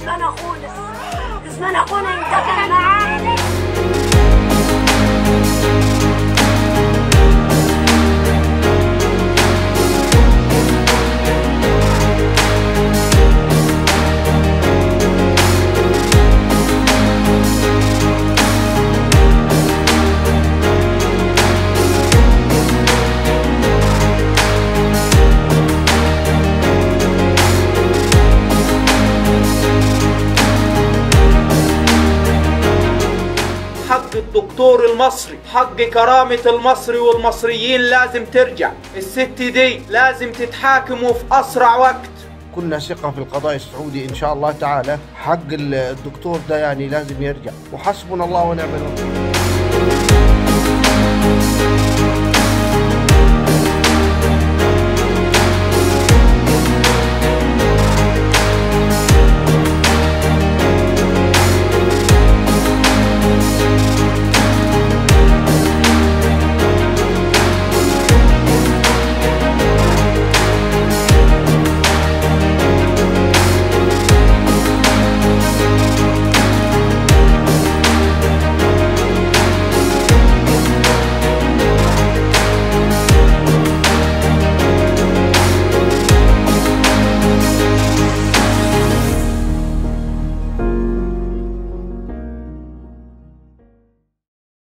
كسبان اخونا كسبان اخونا ينتقم معانا حق الدكتور المصري حق كرامة المصري والمصريين لازم ترجع الست دي لازم تتحاكم وفي أسرع وقت كنا ثقة في القضاء السعودي إن شاء الله تعالى حق الدكتور ده يعني لازم يرجع وحسبنا الله ونعم الوكيل